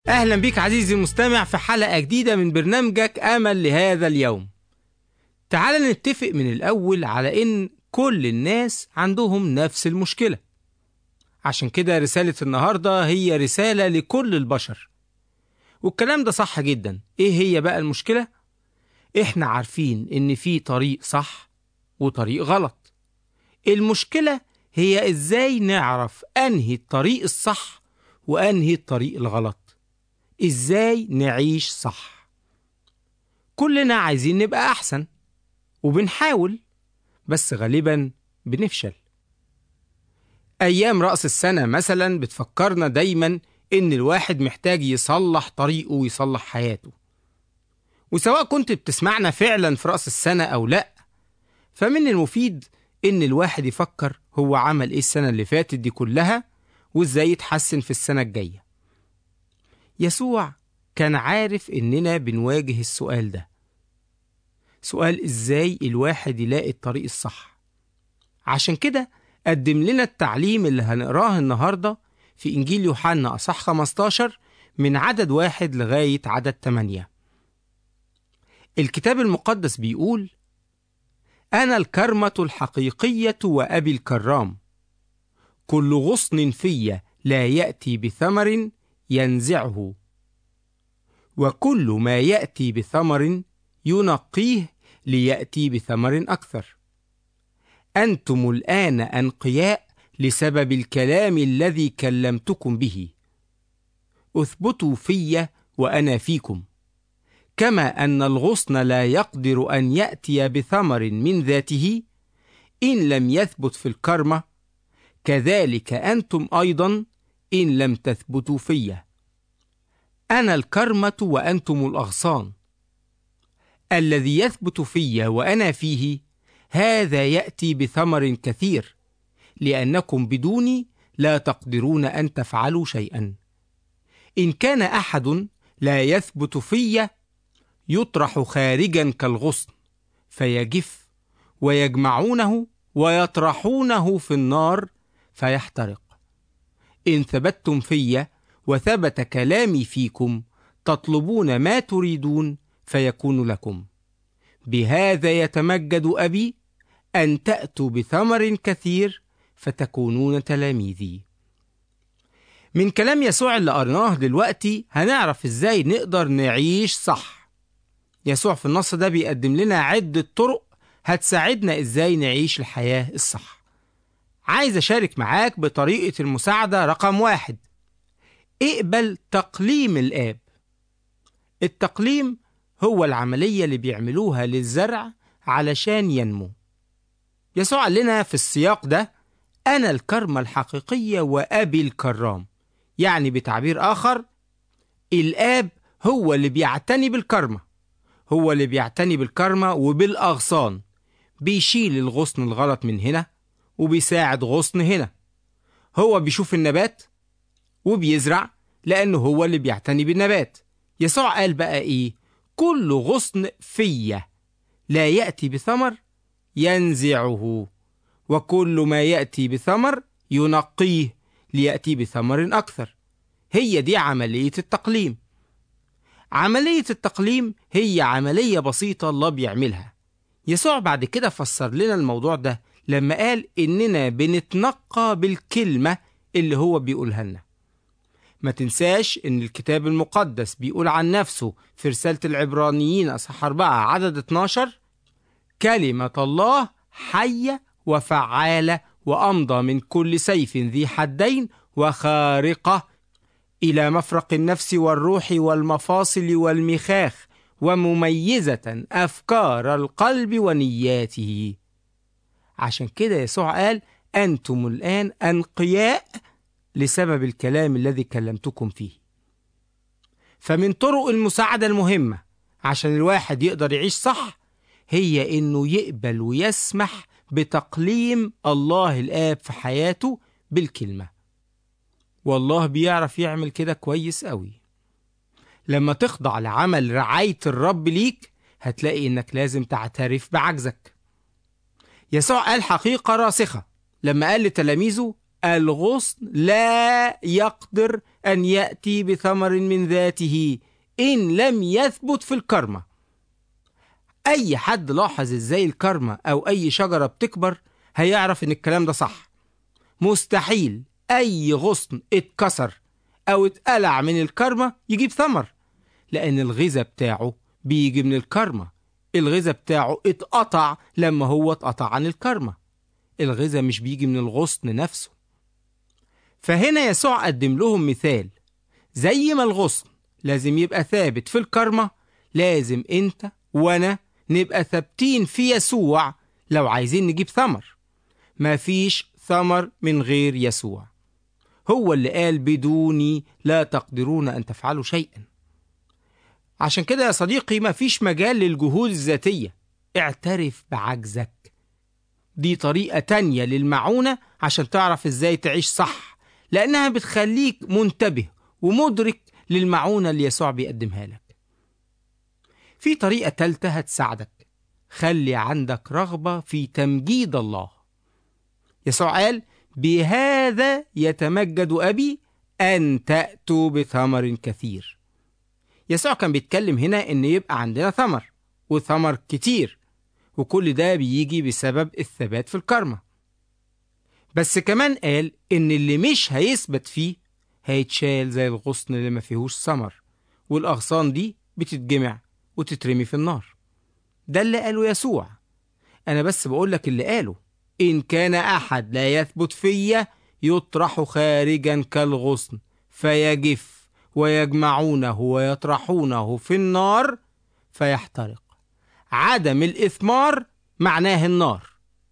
أهلا بك عزيزي المستمع في حلقة جديدة من برنامجك أمل لهذا اليوم تعال نتفق من الأول على إن كل الناس عندهم نفس المشكلة عشان كده رسالة النهاردة هي رسالة لكل البشر والكلام ده صح جدا إيه هي بقى المشكلة؟ إحنا عارفين إن في طريق صح وطريق غلط المشكلة هي إزاي نعرف أنهي الطريق الصح وأنهي الطريق الغلط ازاي نعيش صح كلنا عايزين نبقى احسن وبنحاول بس غالبا بنفشل ايام راس السنه مثلا بتفكرنا دايما ان الواحد محتاج يصلح طريقه ويصلح حياته وسواء كنت بتسمعنا فعلا في راس السنه او لا فمن المفيد ان الواحد يفكر هو عمل ايه السنه اللي فاتت دي كلها وازاي يتحسن في السنه الجايه يسوع كان عارف إننا بنواجه السؤال ده سؤال إزاي الواحد يلاقي الطريق الصح عشان كده قدم لنا التعليم اللي هنقراه النهاردة في إنجيل يوحنا أصح 15 من عدد واحد لغاية عدد 8 الكتاب المقدس بيقول أنا الكرمة الحقيقية وأبي الكرام كل غصن في لا يأتي بثمر ينزعه وكل ما ياتي بثمر ينقيه لياتي بثمر اكثر انتم الان انقياء لسبب الكلام الذي كلمتكم به اثبتوا في وانا فيكم كما ان الغصن لا يقدر ان ياتي بثمر من ذاته ان لم يثبت في الكرمه كذلك انتم ايضا إن لم تثبتوا في أنا الكرمة وأنتم الأغصان الذي يثبت في وأنا فيه هذا يأتي بثمر كثير لأنكم بدوني لا تقدرون أن تفعلوا شيئا إن كان أحد لا يثبت في يطرح خارجا كالغصن فيجف ويجمعونه ويطرحونه في النار فيحترق إن ثبتتم في وثبت كلامي فيكم تطلبون ما تريدون فيكون لكم بهذا يتمجد أبي أن تأتوا بثمر كثير فتكونون تلاميذي من كلام يسوع اللي قرناه دلوقتي هنعرف ازاي نقدر نعيش صح يسوع في النص ده بيقدم لنا عدة طرق هتساعدنا ازاي نعيش الحياة الصح عايز أشارك معاك بطريقة المساعدة رقم واحد اقبل تقليم الآب التقليم هو العملية اللي بيعملوها للزرع علشان ينمو يسوع قال لنا في السياق ده أنا الكرمة الحقيقية وأبي الكرام يعني بتعبير آخر الآب هو اللي بيعتني بالكرمة هو اللي بيعتني بالكرمة وبالأغصان بيشيل الغصن الغلط من هنا وبيساعد غصن هنا هو بيشوف النبات وبيزرع لأنه هو اللي بيعتني بالنبات يسوع قال بقى إيه كل غصن فيا لا يأتي بثمر ينزعه وكل ما يأتي بثمر ينقيه ليأتي بثمر أكثر هي دي عملية التقليم عملية التقليم هي عملية بسيطة الله بيعملها يسوع بعد كده فسر لنا الموضوع ده لما قال إننا بنتنقى بالكلمة اللي هو بيقولها لنا ما تنساش إن الكتاب المقدس بيقول عن نفسه في رسالة العبرانيين أصحاح 4 عدد 12 كلمة الله حية وفعالة وأمضى من كل سيف ذي حدين وخارقة إلى مفرق النفس والروح والمفاصل والمخاخ ومميزة أفكار القلب ونياته عشان كده يسوع قال أنتم الآن أنقياء لسبب الكلام الذي كلمتكم فيه فمن طرق المساعدة المهمة عشان الواحد يقدر يعيش صح هي إنه يقبل ويسمح بتقليم الله الآب في حياته بالكلمة والله بيعرف يعمل كده كويس قوي لما تخضع لعمل رعاية الرب ليك هتلاقي إنك لازم تعترف بعجزك يسوع قال حقيقة راسخة لما قال لتلاميذه الغصن لا يقدر أن يأتي بثمر من ذاته إن لم يثبت في الكرمة أي حد لاحظ إزاي الكرمة أو أي شجرة بتكبر هيعرف إن الكلام ده صح مستحيل أي غصن اتكسر أو اتقلع من الكرمة يجيب ثمر لأن الغذاء بتاعه بيجي من الكرمة الغذاء بتاعه اتقطع لما هو اتقطع عن الكرمة الغذاء مش بيجي من الغصن نفسه فهنا يسوع قدم لهم مثال زي ما الغصن لازم يبقى ثابت في الكرمة لازم انت وانا نبقى ثابتين في يسوع لو عايزين نجيب ثمر مفيش ثمر من غير يسوع هو اللي قال بدوني لا تقدرون أن تفعلوا شيئا عشان كده يا صديقي مفيش مجال للجهود الذاتية اعترف بعجزك دي طريقة تانية للمعونة عشان تعرف ازاي تعيش صح لأنها بتخليك منتبه ومدرك للمعونة اللي يسوع بيقدمها لك في طريقة تالتة هتساعدك خلي عندك رغبة في تمجيد الله يسوع قال بهذا يتمجد أبي أن تأتوا بثمر كثير يسوع كان بيتكلم هنا إن يبقى عندنا ثمر وثمر كتير وكل ده بيجي بسبب الثبات في الكرمة بس كمان قال إن اللي مش هيثبت فيه هيتشال زي الغصن اللي ما فيهوش ثمر والأغصان دي بتتجمع وتترمي في النار ده اللي قاله يسوع أنا بس بقولك اللي قاله إن كان أحد لا يثبت فيا يطرح خارجا كالغصن فيجف ويجمعونه ويطرحونه في النار فيحترق عدم الإثمار معناه النار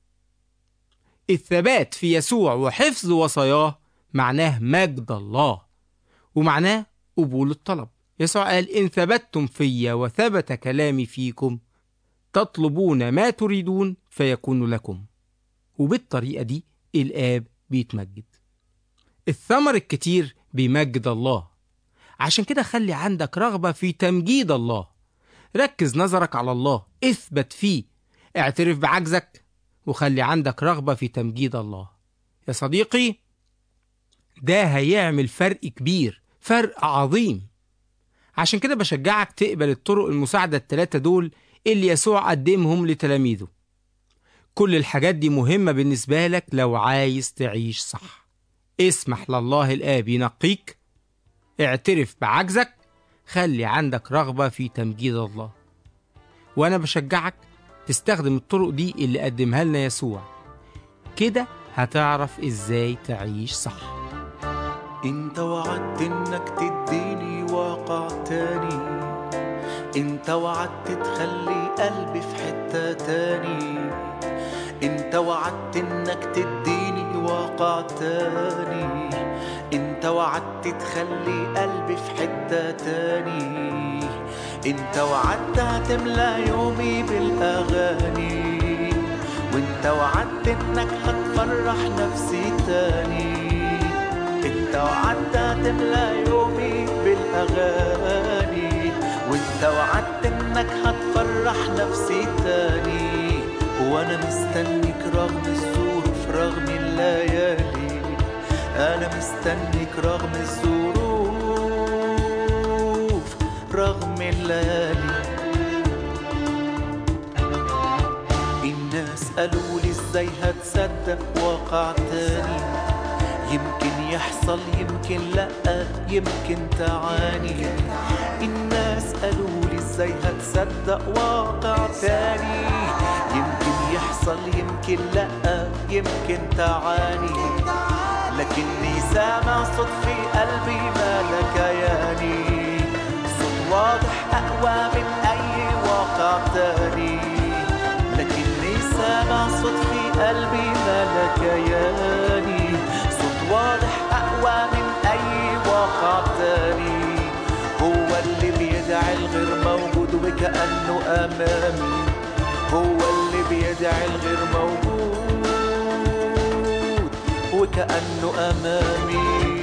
الثبات في يسوع وحفظ وصاياه معناه مجد الله ومعناه قبول الطلب يسوع قال إن ثبتتم فيا وثبت كلامي فيكم تطلبون ما تريدون فيكون لكم وبالطريقة دي الآب بيتمجد الثمر الكتير بيمجد الله عشان كده خلي عندك رغبة في تمجيد الله ركز نظرك على الله اثبت فيه اعترف بعجزك وخلي عندك رغبة في تمجيد الله يا صديقي ده هيعمل فرق كبير فرق عظيم عشان كده بشجعك تقبل الطرق المساعدة التلاتة دول اللي يسوع قدمهم لتلاميذه كل الحاجات دي مهمة بالنسبة لك لو عايز تعيش صح اسمح لله الآب ينقيك اعترف بعجزك خلي عندك رغبة في تمجيد الله وأنا بشجعك تستخدم الطرق دي اللي قدمها لنا يسوع كده هتعرف ازاي تعيش صح انت وعدت انك تديني واقع تاني انت وعدت تخلي قلبي في حتة تاني انت وعدت انك تديني واقع تاني انت وعدت تخلي قلبي في حتة تاني انت وعدت هتملى يومي بالاغاني وانت وعدت انك هتفرح نفسي تاني انت وعدت هتملى يومي بالاغاني وانت وعدت انك هتفرح نفسي تاني وانا مستنيك رغم الظروف رغم الليالي انا مستنيك رغم الظروف رغم الليالي الناس قالوا لي ازاي هتصدق واقع تاني يمكن يحصل يمكن لا يمكن تعاني الناس قالوا لي ازاي هتصدق واقع تاني يمكن يحصل يمكن لا يمكن تعاني لكني سامع صوت في قلبي ما لكياني صوت واضح أقوى من أي واقع تاني لكني سامع صوت في قلبي ما لكياني صوت واضح أقوى من أي واقع تاني هو اللي بيدعي الغير موجود وكأنه أمامي هو اللي بيدعي الغير موجود وكأنه أمامي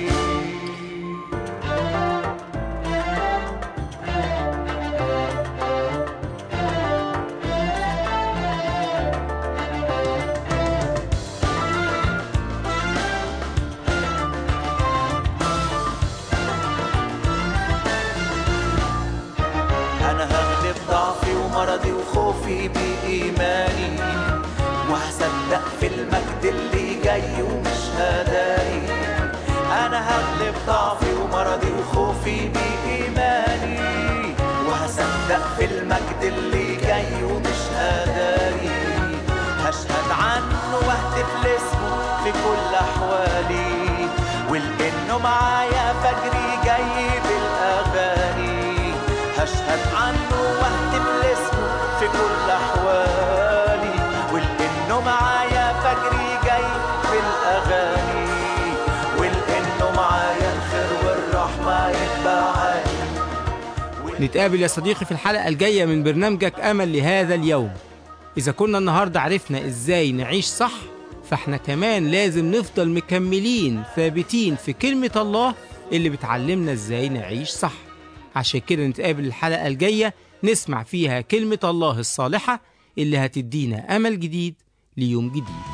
مرضي وخوفي بإيماني وهصدق في المجد اللي جاي ومش هداري أنا هغلب ضعفي ومرضي وخوفي بإيماني وهصدق في المجد اللي جاي ومش هداري هشهد عنه واهتف لاسمه في كل أحوالي ولأنه معايا فجري جاي بالأغاني هشهد عنه واهتف لاسمه في كل أحوالي ولأنه معايا فجري جاي بالأغاني ولأنه معايا الخير والرحمة يتبعاني نتقابل يا صديقي في الحلقة الجاية من برنامجك أمل لهذا اليوم إذا كنا النهاردة عرفنا إزاي نعيش صح فإحنا كمان لازم نفضل مكملين ثابتين في كلمة الله اللي بتعلمنا إزاي نعيش صح عشان كده نتقابل الحلقة الجاية نسمع فيها كلمة الله الصالحة اللي هتدينا أمل جديد ليوم جديد